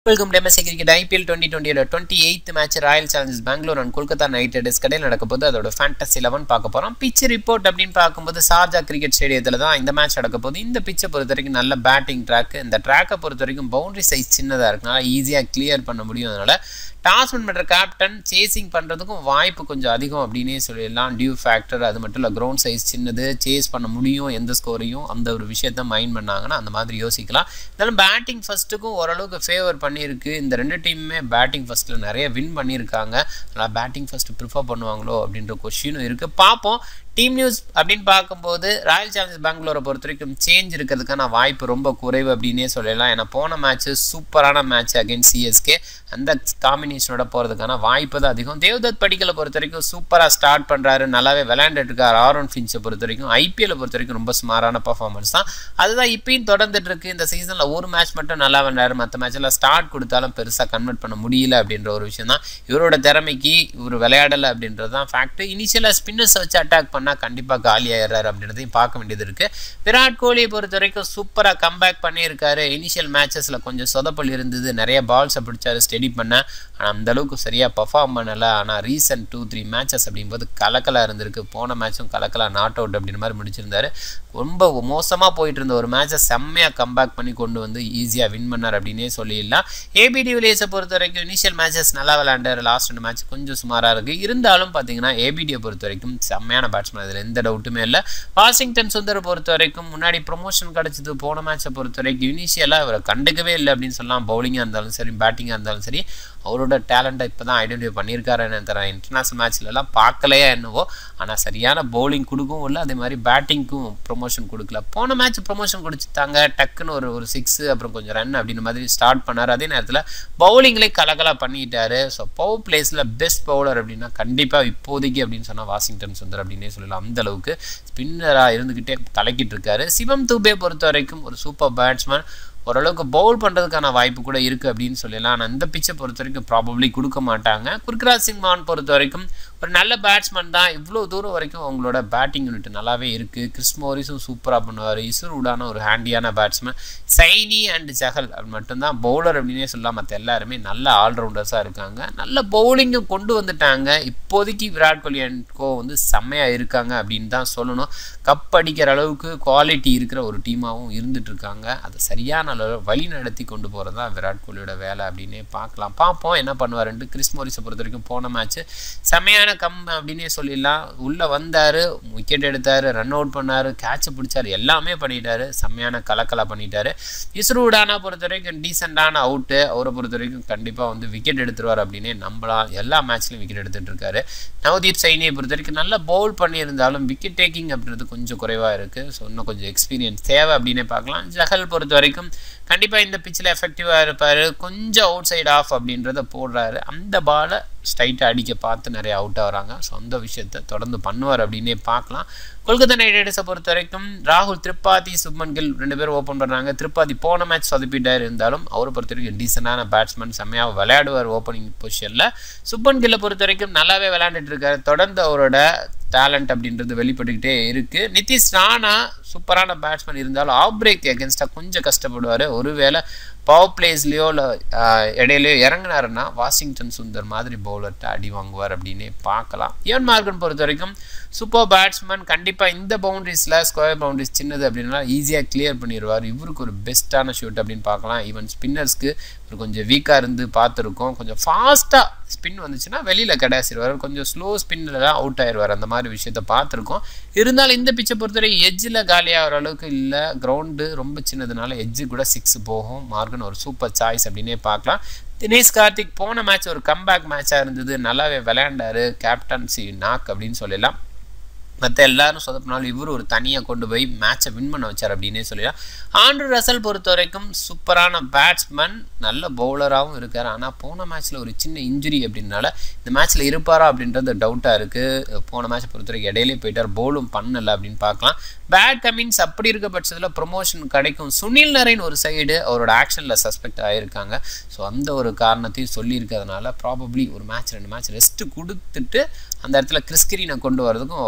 welcome டெமசி cricket IPL twenty டுவெண்ட்டியோட twenty eighth match Royal Challengers Bangalore and Kolkata Knight Riders கடையில் நடக்க போது அதோட ஃபேண்டசி லெவன் பார்க்க போகிறோம் பிச் ரிப்போர்ட் அப்படின்னு பார்க்கும்போது சார்ஜா கிரிக்கெட் ஸ்டேடியத்தில் தான் இந்த மேட்ச் நடக்க போது இந்த பிச்சை பொறுத்த வரைக்கும் நல்ல பேட்டிங் ட்ராக் இந்த ட்ராக்கை பொறுத்த வரைக்கும் பவுண்டரி சைஸ் சின்னதாக இருக்கனால ஈஸியாக கிளியர் பண்ண முடியும் அதனால் டாஸ் வின் பண்ணுற கேப்டன் சேசிங் பண்ணுறதுக்கும் வாய்ப்பு கொஞ்சம் அதிகம் அப்படின்னே சொல்லிடலாம் டியூ ஃபேக்டர் அது மட்டும் இல்லை கிரவுண்ட் சைஸ் சின்னது சேஸ் பண்ண முடியும் எந்த ஸ்கோரையும் அந்த ஒரு விஷயத்த மைண்ட் பண்ணாங்கன்னா அந்த மாதிரி யோசிக்கலாம் இருந்தாலும் பேட்டிங் ஃபஸ்ட்டுக்கும் ஓரளவுக்கு ஃபேவர் பண்ணியிருக்கு இந்த ரெண்டு டீமுமே பேட்டிங் ஃபஸ்ட்டில் நிறைய வின் பண்ணியிருக்காங்க அதனால் பேட்டிங் ஃபஸ்ட்டு ப்ரிஃபர் பண்ணுவாங்களோ அப்படின்ற கொஷினும் இருக்குது பார்ப்போம் டீம் நியூஸ் அப்படின்னு பார்க்கும்போது ராயல் சேலஞ்சர்ஸ் பெங்களூரை பொறுத்த வரைக்கும் சேஞ்ச் இருக்கிறதுக்கான வாய்ப்பு ரொம்ப குறைவு அப்படின்னே சொல்லலாம் ஏன்னா போன மேட்ச்சு சூப்பரான மேட்ச் அகைன் சிஎஸ்கே அந்த காம்பினேஷனோட போகிறதுக்கான வாய்ப்பு தான் அதிகம் தேவ்தத் படிக்கலை பொறுத்த வரைக்கும் சூப்பராக ஸ்டார்ட் பண்ணுறாரு நல்லாவே விளையாண்டுட்டு இருக்காரு ஆரோன் ஃபின்ச்சை பொறுத்த வரைக்கும் ஐபிஎல்லை பொறுத்த வரைக்கும் ரொம்ப சுமாரான பர்ஃபார்மன்ஸ் தான் அதுதான் இப்பயும் தொடர்ந்துட்டு இருக்கு இந்த சீசனில் ஒரு மேட்ச் மட்டும் நல்லா விளையாடு மற்ற மேட்ச்சில் ஸ்டார்ட் கொடுத்தாலும் பெருசாக கன்வெர்ட் பண்ண முடியல அப்படின்ற ஒரு விஷயம் தான் இவரோட திறமைக்கு இவர் விளையாடலை அப்படின்றது தான் ஃபேக்ட் இனிஷியலாக ஸ்பின்னர்ஸ் வச்சு அட்டாக் பண்ணால் கண்டிப்பாக காலி ஆயிடுறாரு அப்படின்றதையும் பார்க்க வேண்டியது இருக்குது விராட் கோலியை பொறுத்த வரைக்கும் சூப்பராக கம்பேக் பண்ணியிருக்காரு இனிஷியல் மேட்சஸில் கொஞ்சம் சொதப்பல் இருந்தது நிறைய பால்ஸை பிடிச்சாரு ஸ்டெடி பண்ண ஆனால் அந்தளவுக்கு சரியாக பர்ஃபார்ம் பண்ணலை ஆனால் ரீசன்ட் டூ த்ரீ மேட்சஸ் அப்படிங்கும்போது கலக்கலாக இருந்திருக்கு போன மேட்சும் கலக்கலாக நாட் அவுட் அப்படின்ற மாதிரி முடிச்சிருந்தாரு ரொம்ப மோசமாக போயிட்டு இருந்த ஒரு மேட்சை செம்மையாக கம்பேக் பண்ணி கொண்டு வந்து ஈஸியாக வின் பண்ணார் அப்படின்னே சொல்லிடலாம் ஏபிடி வில்லியர்ஸை பொறுத்த வரைக்கும் இனிஷியல் மேட்சஸ் நல்லா விளையாண்டார் லாஸ்ட் ரெண்டு மேட்ச் கொஞ்சம் சுமாராக இருக்குது இருந்தாலும் பார்த்தீங்கன்னா ஏபிடியை பொறுத்த வரைக்கும் செம்மையான பேட்ஸ்மேன் அதில் எந்த டவுட்டுமே இல்லை வாஷிங்டன் சுந்தரை பொறுத்த வரைக்கும் முன்னாடி ப்ரொமோஷன் கிடச்சிது போன மேட்சை பொறுத்த வரைக்கும் இனிஷியலாக அவரை கண்டுக்கவே இல்லை அப்படின்னு சொல்லலாம் பவுலிங்காக இருந்தாலும் சரி பேட்டிங்காக இருந்தாலும் சரி அவரோட டேலண்ட்டை இப்போ தான் ஐடென்டிஃபை பண்ணியிருக்காரு என்ன தர இன்டர்நேஷ்னல் மேட்ச்லலாம் பார்க்கலையா என்னவோ ஆனால் சரியான பவுலிங் கொடுக்கவும் இல்லை அதே மாதிரி பேட்டிங்க்கும் ப்ரொமோஷன் கொடுக்கல போன மேட்ச் ப்ரொமோஷன் கொடுத்துட்டாங்க டக்குன்னு ஒரு ஒரு சிக்ஸு அப்புறம் கொஞ்சம் ரன் அப்படின்ற மாதிரி ஸ்டார்ட் பண்ணார் அதே நேரத்தில் பவுலிங்லேயே கலகலாக பண்ணிக்கிட்டாரு ஸோ பவர் பிளேஸில் பெஸ்ட் பவுலர் அப்படின்னா கண்டிப்பாக இப்போதைக்கு அப்படின்னு சொன்னால் வாஷிங்டன் சுந்தர் அப்படின்னே சொல்லலாம் அந்த அளவுக்கு ஸ்பின்னராக இருந்துக்கிட்டே கலக்கிட்டு இருக்காரு சிவம் தூபே பொறுத்த வரைக்கும் ஒரு சூப்பர் பேட்ஸ்மேன் ஓரளவுக்கு பவுல் பண்ணுறதுக்கான வாய்ப்பு கூட இருக்குது அப்படின்னு சொல்லலாம் ஆனால் அந்த பிச்சை பொறுத்த வரைக்கும் ப்ராபப்ளி கொடுக்க மாட்டாங்க குர்கராஜ் சிங் மான் பொறுத்த வரைக்கும் ஒரு நல்ல பேட்ஸ்மேன் தான் இவ்வளோ தூரம் வரைக்கும் அவங்களோட பேட்டிங் யூனிட் நல்லாவே இருக்குது கிறிஸ் மோரிஸும் சூப்பராக பண்ணுவார் இசுருடான ஒரு ஹேண்டியான பேட்ஸ்மேன் சைனி அண்ட் ஜஹல் அது மட்டும்தான் பவுலர் அப்படின்னே சொல்லலாம் மற்ற எல்லாருமே நல்ல ஆல்ரவுண்டர்ஸாக இருக்காங்க நல்ல பவுலிங்கும் கொண்டு வந்துட்டாங்க இப்போதைக்கு விராட் கோலி அண்ட் கோ வந்து செம்மையாக இருக்காங்க அப்படின்னு தான் சொல்லணும் கப் அடிக்கிற அளவுக்கு குவாலிட்டி இருக்கிற ஒரு டீமாகவும் இருந்துட்டு இருக்காங்க அதை சரியான அளவு வழி நடத்தி கொண்டு போகிறது தான் விராட் கோலியோட வேலை அப்படின்னே பார்க்கலாம் பார்ப்போம் என்ன பண்ணுவாருன்ட்டு கிறிஸ் மோரிஸை பொறுத்த வரைக்கும் போன மேட்ச்சு செம்மையான கம் அப்படின்னே சொல்லிடலாம் உள்ளே வந்தார் விக்கெட் எடுத்தார் ரன் அவுட் பண்ணார் கேட்சை பிடிச்சார் எல்லாமே பண்ணிட்டாரு செம்மையான கலக்கலா பண்ணிட்டாரு இஸ்ரூடானா பொறுத்த வரைக்கும் டீசெண்டான அவுட்டு அவரை பொறுத்த வரைக்கும் கண்டிப்பாக வந்து விக்கெட் எடுத்துருவார் அப்படின்னே நம்பலாம் எல்லா மேட்ச்லையும் விக்கெட் எடுத்துகிட்டு இருக்காரு நவதீப் சைனியை பொறுத்த வரைக்கும் நல்லா பவுல் பண்ணியிருந்தாலும் விக்கெட் டேக்கிங் அப்படின்றது கொஞ்சம் குறைவாக இருக்குது ஸோ இன்னும் கொஞ்சம் எக்ஸ்பீரியன்ஸ் தேவை அப்படின்னே பார்க்கலாம் ஜஹல் பொறுத்த வரைக்கும் கண்டிப்பாக இந்த பிச்சில் எஃபெக்டிவாக இருப்பார் கொஞ்சம் அவுட் சைட் ஆஃப் அப்படின்றத போடுறாரு அந்த பாலை ஸ்ட்ரைட்டாக அடிக்க பார்த்து நிறைய அவுட் ஆகிறாங்க ஸோ அந்த விஷயத்த தொடர்ந்து பண்ணுவார் அப்படின்னே பார்க்கலாம் கொல்கத்தா நைட் ரைடர்ஸை பொறுத்த வரைக்கும் ராகுல் திரிபாதி சுப்மன் கில் ரெண்டு பேரும் ஓப்பன் பண்ணுறாங்க திரிபாதி போன மேட்ச் சொதப்பிட்டார் இருந்தாலும் அவரை பொறுத்த வரைக்கும் டீசெண்டான பேட்ஸ்மேன் செம்மையாக விளையாடுவார் ஓப்பனிங் பொசிஷனில் சுப்மன் கில்லை பொறுத்த வரைக்கும் நல்லாவே விளையாண்டுட்டு இருக்காரு தொடர்ந்து அவரோட டேலண்ட் அப்படின்றது வெளிப்பட்டுக்கிட்டே இருக்குது நிதிஷ் ராணா சூப்பரான பேட்ஸ்மேன் இருந்தாலும் ஆஃப் பிரேக் எகென்ஸ்டாக கொஞ்சம் கஷ்டப்படுவார் ஒருவேளை பவர் பிளேஸ்லேயோ இல்லை இடையிலையோ இறங்கினாருன்னா வாஷிங்டன் சுந்தர் மாதிரி பவுலர்கிட்ட அடி வாங்குவார் அப்படின்னே பார்க்கலாம் ஈவன் மார்கன் பொறுத்த வரைக்கும் சூப்பர் பேட்ஸ்மேன் கண்டிப்பாக இந்த பவுண்டரிஸில் ஸ்கொயர் பவுண்டரிஸ் சின்னது அப்படின்னா ஈஸியாக கிளியர் பண்ணிடுவார் இவருக்கு ஒரு பெஸ்ட்டான ஷூட் அப்படின்னு பார்க்கலாம் ஈவன் ஸ்பின்னர்ஸ்க்கு இவர் கொஞ்சம் வீக்காக இருந்து பார்த்துருக்கோம் கொஞ்சம் ஃபாஸ்ட்டாக ஸ்பின் வந்துச்சுன்னா வெளியில் கிடையாசிடுவார் கொஞ்சம் ஸ்லோ ஸ்பின்னில் தான் அவுட் ஆயிடுவார் அந்த மாதிரி விஷயத்த பார்த்துருக்கோம் இருந்தாலும் இந்த பிச்சை பொறுத்தவரை எஜ்ஜில் காலியாகிற அளவுக்கு இல்லை கிரவுண்டு ரொம்ப சின்னதுனால எஜ்ஜு கூட சிக்ஸ் போகும் மார்கன் ஒரு சூப்பர் சாய்ஸ் அப்படின்னே பார்க்கலாம் தினேஷ் கார்த்திக் போன மேட்ச் ஒரு கம்பேக் மேட்சாக இருந்தது நல்லாவே விளையாண்டாரு கேப்டன்சி நாக் அப்படின்னு சொல்லலாம் மற்ற எல்லாரும் சொதப்பினாலும் இவர் ஒரு தனியாக கொண்டு போய் மேட்சை வின் பண்ண வச்சார் அப்படின்னே சொல்லலாம் ஆண்ட்ரு ரசல் பொறுத்த வரைக்கும் சூப்பரான பேட்ஸ்மேன் நல்ல பவுலராகவும் இருக்கார் ஆனால் போன மேட்ச்சில் ஒரு சின்ன இன்ஜுரி அப்படின்னால இந்த மேட்ச்சில் இருப்பாரா அப்படின்றது டவுட்டாக இருக்குது போன மேட்ச் பொறுத்த வரைக்கும் இடையிலே போயிட்டார் பவுலும் பண்ணலை அப்படின்னு பார்க்கலாம் பேட் கமின்ஸ் அப்படி இருக்க பட்சத்தில் ப்ரொமோஷன் கிடைக்கும் சுனில் நரேன் ஒரு சைடு அவரோட ஆக்ஷனில் சஸ்பெக்ட் ஆகியிருக்காங்க ஸோ அந்த ஒரு காரணத்தையும் சொல்லியிருக்கிறதுனால ப்ராபப்ளி ஒரு மேட்ச் ரெண்டு மேட்ச் ரெஸ்ட்டு கொடுத்துட்டு அந்த இடத்துல கிறிஸ்கிரீனை கொண்டு வரதுக்கும் வாய்ப்பு இருக்குது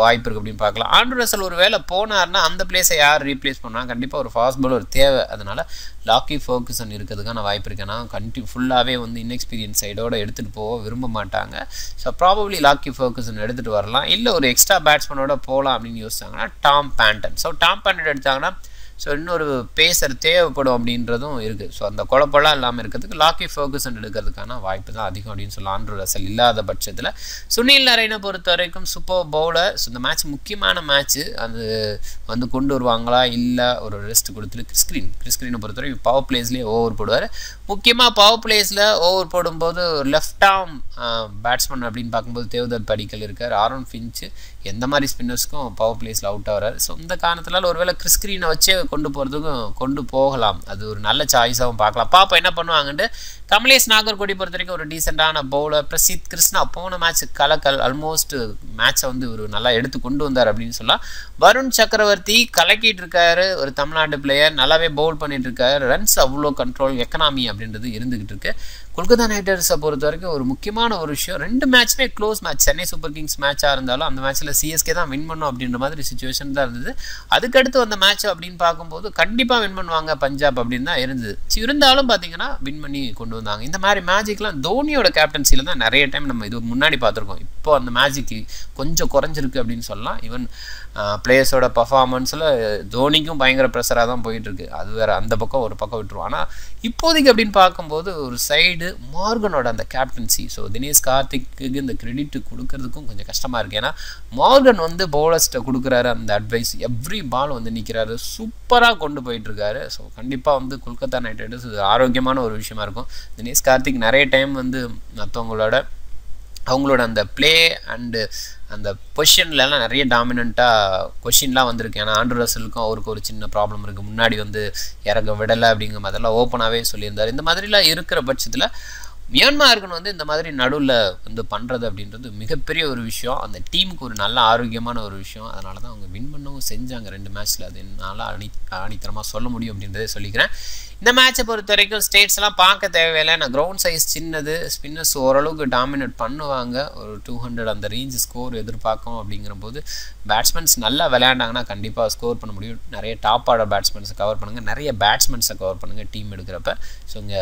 அப்படின்னு பார்க்கலாம் ஆண்ட்ரூ ரசல் ஒரு வேளை போனார்னா அந்த பிளேஸை யார் ரீப்ளேஸ் பண்ணால் கண்டிப்பாக ஒரு ஃபாஸ்ட் பவுலர் தேவை அதனால் லாக்கி ஃபோக்கஸன் இருக்கிறதுக்கான வாய்ப்பு இருக்கு ஏன்னா கண்டி ஃபுல்லாகவே வந்து இன்எக்ஸ்பீரியன்ஸ் சைடோட எடுத்துகிட்டு போக விரும்ப மாட்டாங்க ஸோ ப்ராபப்ளி லாக்கி ஃபோக்கஸன் எடுத்துகிட்டு வரலாம் இல்லை ஒரு எக்ஸ்ட்ரா பேட்ஸ்மேனோட போகலாம் அப்படின்னு யோசிச்சாங்கன்னா Tom Banton so Tom Banton எடுத்தாங்கன்னா ஸோ இன்னொரு பேசர் தேவைப்படும் அப்படின்றதும் இருக்குது ஸோ அந்த குழப்பெல்லாம் இல்லாமல் இருக்கிறதுக்கு லாக்கி ஃபோக்கஸன் எடுக்கிறதுக்கான வாய்ப்பு தான் அதிகம் அப்படின்னு சொல்லலாம் ஆண்ட்ரூ ரசல் இல்லாத பட்சத்தில் சுனில் நரைனை பொறுத்த வரைக்கும் சூப்பர் பவுலர் ஸோ இந்த மேட்ச் முக்கியமான மேட்ச்சு அது வந்து கொண்டு வருவாங்களா இல்லை ஒரு ரெஸ்ட் கொடுத்துட்டு கிறிஸ்கிரீன் கிறிஸ்கிரீனை பொறுத்த வரைக்கும் பவர் பிளேஸ்லேயே ஓவர் போடுவார் முக்கியமாக பவர் பிளேஸில் ஓவர் போடும்போது லெஃப்ட் ஆர்ம் பேட்ஸ்மேன் அப்படின்னு பார்க்கும்போது தேவதர் படிக்கல் இருக்கார் ஆரோன் ஃபின்ச்சு எந்த மாதிரி ஸ்பின்னர்ஸ்க்கும் பவர் பிளேஸில் அவுட் ஆகிறார் ஸோ இந்த காரணத்தினால ஒருவேளை கிறிஸ்கிரீனை வச்சே கொண்டு போகிறதுக்கும் கொண்டு போகலாம் அது ஒரு நல்ல சாய்ஸாகவும் பார்க்கலாம் பாப்பா என்ன பண்ணுவாங்கன்ட்டு கமலேஷ் நாகர்கோடி பொறுத்த வரைக்கும் ஒரு டீசெண்டான பவுலர் பிரசித் கிருஷ்ணா போன மேட்ச் கலக்கல் ஆல்மோஸ்ட் மேட்சை வந்து ஒரு நல்லா எடுத்து கொண்டு வந்தார் அப்படின்னு சொல்லலாம் வருண் சக்கரவர்த்தி கலக்கிட்டு இருக்காரு ஒரு தமிழ்நாட்டு பிளேயர் நல்லாவே பவுல் பண்ணிட்டு இருக்காரு ரன்ஸ் அவ்வளோ கண்ட்ரோல் எக்கனாமி அப்படின்றது இருந்துகிட்டு இருக்கு கொல்கத்தா நைட் ரைடர்ஸை பொறுத்த வரைக்கும் ஒரு முக்கியமான ஒரு விஷயம் ரெண்டு மேட்ச்மே close match Chennai Super Kings மேட்சாக இருந்தாலும் அந்த மேட்ச்சில் சிஎஸ்கே தான் வின் பண்ணும் அப்படின்ற மாதிரி சுச்சுவேஷன் தான் இருந்தது அதுக்கடுத்து வந்த மேட்ச் அப்படின்னு பார்க்கும்போது கண்டிப்பாக வின் பண்ணுவாங்க பஞ்சாப் அப்படின்னு தான் இருந்தது இருந்தாலும் பார்த்தீங்கன்னா வின் பண்ணி கொண்டு வந்தாங்க இந்த மாதிரி மேஜிக்லாம் தோனியோட கேப்டன்சியில் தான் நிறைய டைம் நம்ம இது முன்னாடி பார்த்துருக்கோம் இப்போ அந்த மேஜிக் கொஞ்சம் குறைஞ்சிருக்கு அப்படின்னு சொல்லலாம் ஈவன் பிளேயர்ஸோட பர்ஃபார்மன்ஸில் தோனிக்கும் பயங்கர ப்ரெஷராக தான் போயிட்டுருக்கு அது வேறு அந்த பக்கம் ஒரு பக்கம் விட்டுருவோம் ஆனால் இப்போதைக்கு அப்படின்னு பார்க்கும்போது ஒரு சைடு மார்கனோட அந்த கேப்டன்சி ஸோ தினேஷ் கார்த்திக்கு இந்த கிரெடிட் கொடுக்கறதுக்கும் கொஞ்சம் கஷ்டமாக இருக்குது ஏன்னா மார்கன் வந்து பவுலர்ஸ்ட்டை கொடுக்குறாரு அந்த அட்வைஸ் எவ்ரி பால் வந்து நிற்கிறாரு சூப்பராக கொண்டு போயிட்டுருக்காரு ஸோ கண்டிப்பாக வந்து கொல்கத்தா நைட் ரைடர்ஸ் ஆரோக்கியமான ஒரு விஷயமா இருக்கும் தினேஷ் கார்த்திக் நிறைய டைம் வந்து மற்றவங்களோட அவங்களோட அந்த ப்ளே அண்டு அந்த பொசிஷன்லலாம் நிறைய டாமினண்ட்டாக கொஷின்லாம் வந்திருக்கு ஏன்னா ஆண்ட்ரு ரசலுக்கும் அவருக்கு ஒரு சின்ன ப்ராப்ளம் இருக்குது முன்னாடி வந்து இறங்க விடலை அப்படிங்கிற மாதிரிலாம் ஓப்பனாகவே சொல்லியிருந்தார் இந்த மாதிரிலாம் இருக்கிற பட்சத்தில் மியான்மார்கன் வந்து இந்த மாதிரி நடுவில் வந்து பண்ணுறது அப்படின்றது மிகப்பெரிய ஒரு விஷயம் அந்த டீமுக்கு ஒரு நல்ல ஆரோக்கியமான ஒரு விஷயம் அதனால தான் அவங்க வின் பண்ணவும் செஞ்சாங்க ரெண்டு மேட்ச்சில் அது என்னால் அணி ஆணித்தரமாக சொல்ல முடியும் அப்படின்றதே சொல்லிக்கிறேன் இந்த மேட்சை பொறுத்த வரைக்கும் ஸ்டேட்ஸ்லாம் பார்க்க தேவையில்லை நான் கிரவுண்ட் சைஸ் சின்னது ஸ்பின்னர்ஸ் ஓரளவுக்கு டாமினேட் பண்ணுவாங்க ஒரு டூ ஹண்ட்ரட் அந்த ரேஞ்ச் ஸ்கோர் எதிர்பார்க்கும் அப்படிங்கிற போது பேட்ஸ்மேன்ஸ் நல்லா விளையாண்டாங்கன்னா கண்டிப்பாக ஸ்கோர் பண்ண முடியும் நிறைய டாப் ஆர்டர் பேட்ஸ்மேன்ஸை கவர் பண்ணுங்கள் நிறைய பேட்ஸ்மேன்ஸை கவர் பண்ணுங்கள் டீம் எடுக்கிறப்ப ஸோ இங்கே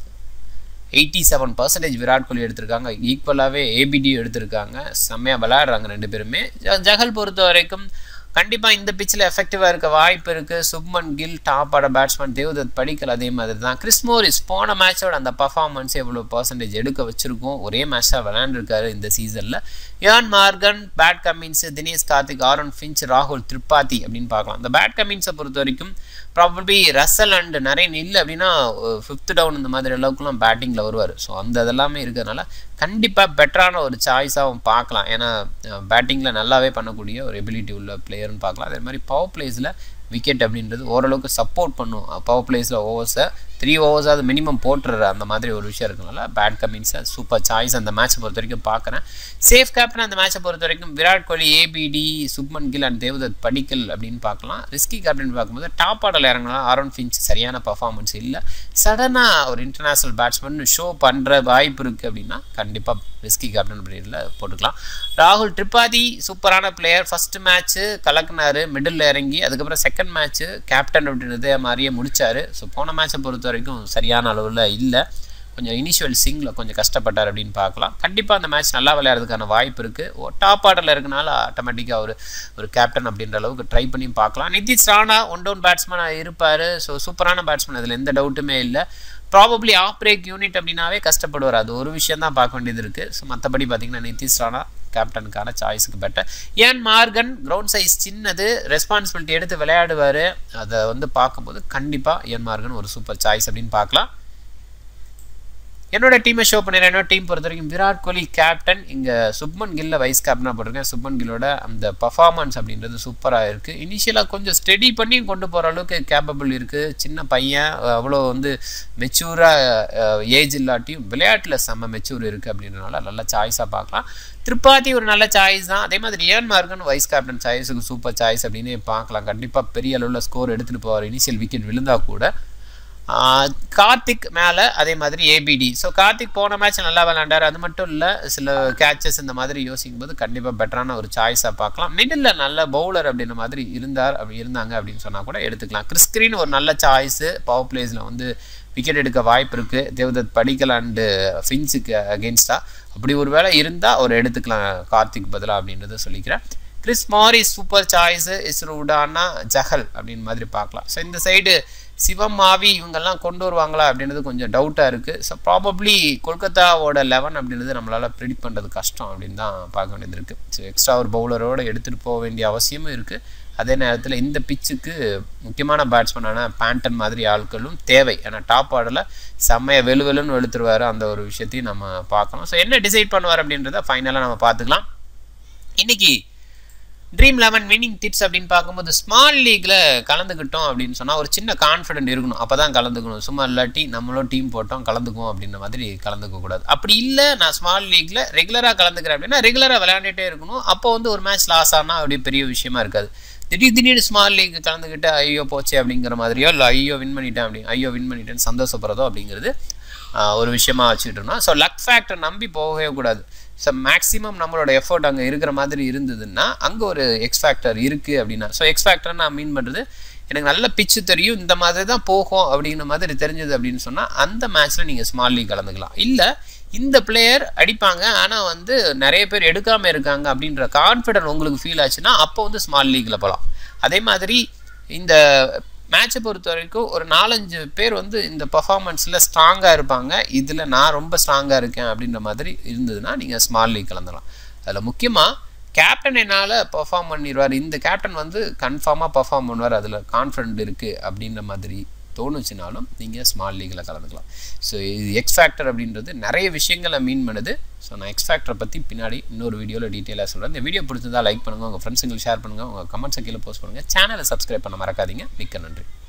eighty seven percentage Virat Kohli எடுத்திருக்காங்க ஈக்குவலாகவே ஏபிடி எடுத்திருக்காங்க செம்மையாக விளையாடுறாங்க ரெண்டு பேருமே ஜஹல் பொறுத்த வரைக்கும் கண்டிப்பாக இந்த பிச்சில் எஃபெக்டிவாக இருக்க வாய்ப்பு இருக்குது சுப்மன் கில் டாப் ஆட பேட்ஸ்மேன் தேவதத் படிக்கல் அதே மாதிரி தான் கிறிஸ் மோரிஸ் போன மேட்சோட அந்த பர்ஃபார்மன்ஸ் எவ்வளோ பர்சன்டேஜ் எடுக்க வச்சுருக்கோம் ஒரே மேட்சாக விளையாண்டுருக்காரு இந்த சீசனில் Eoin Morgan Pat Cummins Dinesh Karthik Aaron Finch ராகுல் திரிபாதி அப்படின்னு பார்க்கலாம் இந்த பேட் கமின்ஸை பொறுத்த வரைக்கும் ப்ராபப்ளி ரசல் அண்ட் நிறைய இல்லை அப்படின்னா ஃபிஃப்த் டவுன் இந்த மாதிரி அளவுக்குலாம் பேட்டிங்கில் வருவார் ஸோ அந்த இதெல்லாமே இருக்கிறதுனால கண்டிப்பாக பெட்டரான ஒரு சாய்ஸாகவும் பார்க்கலாம் ஏன்னா பேட்டிங்கில் நல்லாவே பண்ணக்கூடிய ஒரு எபிலிட்டி உள்ள பிளேயர்னு பார்க்கலாம் அதே மாதிரி பவர் பிளேஸில் விக்கெட் அப்படின்றது ஓரளவுக்கு சப்போர்ட் பண்ணும் பவர் பிளேஸில் ஓவர்ஸை த்ரீ ஓவர்ஸாவது மினிமம் போட்டுற அந்த மாதிரி ஒரு விஷயம் இருக்கனால பேட் கமின்ஸை சூப்பர் சாய்ஸ் அந்த மேட்சை பொறுத்த வரைக்கும் பார்க்குறேன் சேஃப் கேப்டன் அந்த மேட்சை பொறுத்த வரைக்கும் விராட் கோலி ஏபிடி சுப்மன் கில் அண்ட் தேவதத் படிக்கல் அப்படின்னு பார்க்கலாம் ரிஸ்கி கேப்டன் பார்க்கும்போது டாப் ஆர்டரில் இறங்கலாம் ஆரோன் ஃபின்ச் சரியான பர்ஃபார்மன்ஸ் இல்லை சடனாக ஒரு இன்டர்நேஷ்னல் பேட்ஸ்மேன் ஷோ பண்ணுற வாய்ப்பு இருக்குது அப்படின்னா கண்டிப்பாக ரிஸ்கி கேப்டன் அப்படின்ல போட்டுக்கலாம் ராகுல் திரிபாதி சூப்பரான பிளேயர் ஃபஸ்ட்டு மேட்ச்சு கலக்குனாரு மிடில் இறங்கி அதுக்கப்புறம் செகண்ட் மேட்ச்சு கேப்டன் அப்படின்றதே மாதிரியே முடிச்சாரு ஸோ போன மேட்சை பொறுத்த வரைக்கும் சரியான அளவில் இல்லை கொஞ்சம் இனிஷியல் சிங்கில் கொஞ்சம் கஷ்டப்பட்டார் அப்படின்னு பார்க்கலாம் கண்டிப்பாக அந்த மேட்ச் நல்லா விளையாடுறதுக்கான வாய்ப்பு இருக்குது டாப் ஆர்டரில் இருக்கனால ஆட்டோமேட்டிக்காக ஒரு ஒரு கேப்டன் அப்படின்ற அளவுக்கு ட்ரை பண்ணி பார்க்கலாம் நிதிஷ் ராணா ஒன் டவுன் பேட்ஸ்மேனாக இருப்பார் ஸோ சூப்பரான பேட்ஸ்மேன் அதில் எந்த டவுட்டுமே இல்லை ப்ராபப்ளி ஆஃப் பிரேக் யூனிட் அப்படின்னாவே கஷ்டப்படுவார் அது ஒரு விஷயம் தான் பார்க்க வேண்டியது இருக்குது ஸோ மற்றபடி பார்த்தீங்கன்னா நிதிஷ் ராணா கேப்டனுக்கான சாய்ஸுக்கு பெட்டர் ஏன் மார்கன் கிரவுண்ட் சைஸ் சின்னது ரெஸ்பான்சிபிலிட்டி எடுத்து விளையாடுவார் அதை வந்து பார்க்கும்போது கண்டிப்பாக ஏன் மார்கன் ஒரு சூப்பர் சாய்ஸ் அப்படின்னு பார்க்கலாம் என்னோட டீமை ஷோ பண்ணிடுறேன் என்னோட டீம் பொறுத்த வரைக்கும் விராட் கோலி கேப்டன் இங்கே சுப்மன் கில்ல வைஸ் கேப்டனாக போட்டிருக்கேன் சுப்மன் கில்லோட அந்த பர்ஃபார்மன்ஸ் அப்படின்றது சூப்பராக இருக்குது இனிஷியலாக கொஞ்சம் ஸ்டெடி பண்ணி கொண்டு போகிற அளவுக்கு கேப்பபிள் இருக்குது சின்ன பையன் அவ்வளோ வந்து மெச்சூராக ஏஜ் இல்லாட்டியும் விளையாட்டில் செம்ம மெச்சூர் இருக்குது அப்படின்றனால நல்ல சாய்ஸாக பார்க்கலாம் திரிபாதி ஒரு நல்ல சாய்ஸ் தான் அதே மாதிரி ஏன் மார்கன் வைஸ் கேப்டன் சாய்ஸுக்கு சூப்பர் சாய்ஸ் அப்படின்னு பார்க்கலாம் கண்டிப்பாக பெரிய அளவில் ஸ்கோர் எடுத்துகிட்டு போவார் இனிஷியல் விக்கெட் விழுந்தா கூட கார்த்திக் மேலே அதே மாதிரி ஏபிடி ஸோ கார்த்திக் போன மேட்ச் நல்லா விளாண்டார் அது மட்டும் இல்லை சில கேச்சஸ் இந்த மாதிரி யோசிக்கும் போது கண்டிப்பாக பெட்டரான ஒரு சாய்ஸாக பார்க்கலாம் மிடில் நல்ல பவுலர் அப்படின்ற மாதிரி இருந்தார் அப்படி இருந்தாங்க அப்படின்னு சொன்னால் கூட எடுத்துக்கலாம் கிறிஸ்கிரீன் ஒரு நல்ல சாய்ஸு பவர் பிளேஸில் வந்து விக்கெட் எடுக்க வாய்ப்பு இருக்குது தேவதத் படிக்கல் அண்டு ஃபின்ஸுக்கு அகெயின்ஸ்டாக அப்படி ஒரு வேளை இருந்தால் ஒரு எடுத்துக்கலாம் கார்த்திக் பதிலாக அப்படின்றத சொல்லிக்கிறேன் கிறிஸ் மாரி சூப்பர் சாய்ஸு இஸ்ரூடானா ஜஹல் அப்படின்னு மாதிரி பார்க்கலாம் ஸோ இந்த சைடு சிவம் மாவி இவங்கெல்லாம் கொண்டு வருவாங்களா அப்படின்றது கொஞ்சம் டவுட்டாக இருக்குது ஸோ ப்ராபப்ளி கொல்கத்தாவோட லெவன் அப்படின்றது நம்மளால் ப்ரிடிக் பண்ணுறது கஷ்டம் அப்படின்னு தான் பார்க்க வேண்டியது இருக்குது ஸோ எக்ஸ்ட்ரா ஒரு பவுலரோடு எடுத்துகிட்டு போக வேண்டிய அவசியமும் இருக்குது அதே நேரத்தில் இந்த பிச்சுக்கு முக்கியமான பேட்ஸ்மேனான பேண்டன் மாதிரி ஆட்களும் தேவை ஏன்னா டாப் ஆர்டரில் செம்மைய வெளுவெலுன்னு வெளுத்துருவார் அந்த ஒரு விஷயத்தையும் நம்ம பார்க்கணும் ஸோ என்ன டிசைட் பண்ணுவார் அப்படின்றத ஃபைனலாக நம்ம பார்த்துக்கலாம் இன்றைக்கி ட்ரீம் லெவன் வின்னிங் டிப்ஸ் அப்படின்னு பார்க்கும்போது ஸ்மால் லீக்கில் கலந்துக்கிட்டோம் அப்படின்னு சொன்னால் ஒரு சின்ன கான்ஃபிடென்ட் இருக்கணும் அப்போ தான் கலந்துக்கணும் சும்மா இல்லாட்டி நம்மளும் டீம் போட்டோம் கலந்துக்குவோம் அப்படின்ற மாதிரி கலந்துக்க கூடாது அப்படி இல்லை நான் ஸ்மால் லீக்கில் ரெகுலராக கலந்துக்கிறேன் அப்படின்னா ரெகுலராக விளையாண்டுட்டே இருக்கணும் அப்போ வந்து ஒரு மேட்ச் லாஸ் ஆனால் அப்படி பெரிய விஷயமா இருக்காது திடீர் திடீர்னு ஸ்மால் லீக் கலந்துக்கிட்டு ஐயோ போச்சு அப்படிங்கிற மாதிரியோ இல்லை ஐயோ வின் பண்ணிட்டேன் அப்படி ஐயோ வின் பண்ணிட்டேன்னு சந்தோஷப்படுறதோ அப்படிங்கிறது ஒரு விஷயமா வச்சுக்கிட்டு இருந்தோம் ஸோ லக் ஃபேக்டர் நம்பி போகவே கூடாது ஸோ மேக்ஸிமம் நம்மளோட எஃபர்ட் அங்கே இருக்கிற மாதிரி இருந்ததுன்னா அங்கே ஒரு எக்ஸ் ஃபேக்டர் இருக்குது அப்படின்னா ஸோ எக்ஸ் ஃபேக்டர் நான் மீன் பண்ணுறது எனக்கு நல்ல பிச்சு தெரியும் இந்த மாதிரி தான் போகும் அப்படிங்கிற மாதிரி தெரிஞ்சது அப்படின்னு சொன்னால் அந்த மேட்ச்சில் நீங்கள் ஸ்மால் லீக் கலந்துக்கலாம் இல்லை இந்த பிளேயர் அடிப்பாங்க ஆனால் வந்து நிறைய பேர் எடுக்காமல் இருக்காங்க அப்படின்ற கான்ஃபிடன்ட் உங்களுக்கு ஃபீல் ஆச்சுன்னா அப்போ வந்து ஸ்மால் லீக்கில் போகலாம் அதே மாதிரி இந்த மேட்சை பொறுத்த வரைக்கும் ஒரு நாலஞ்சு பேர் வந்து இந்த பர்ஃபார்மன்ஸில் ஸ்ட்ராங்காக இருப்பாங்க இதில் நான் ரொம்ப ஸ்ட்ராங்காக இருக்கேன் அப்படின்ற மாதிரி இருந்ததுன்னா நீங்கள் ஸ்மால் லீக் கலந்துடலாம் அதில் முக்கியமாக கேப்டன் என்னால் பர்ஃபார்ம் பண்ணிடுவார் இந்த கேப்டன் வந்து கன்ஃபார்மாக பர்ஃபார்ம் பண்ணுவார் அதில் கான்ஃபிடென்ட் இருக்குது அப்படின்ற மாதிரி தோணுச்சுனாலும் நீங்கள் ஸ்மால் லீக்கில் கலந்துக்கலாம் ஸோ இது எக்ஸ் ஃபேக்டர் அப்படின்றது நிறைய விஷயங்களை மீன் பண்ணுது ஸோ நான் எக்ஸ் ஃபேக்டரை பற்றி பின்னாடி இன்னொரு வீடியோவில் டீட்டெயிலாக சொல்கிறேன் இந்த வீடியோ பிடிச்சிருந்தா லைக் பண்ணுங்கள் உங்கள் ஃப்ரெண்ட்ஸுங்களுக்கு ஷேர் பண்ணுங்கள் உங்கள் கமெண்ட்ஸை கீழே போஸ்ட் பண்ணுங்கள் சேனலை சப்ஸ்கிரைப் பண்ண மறக்காதீங்க மிக்க நன்றி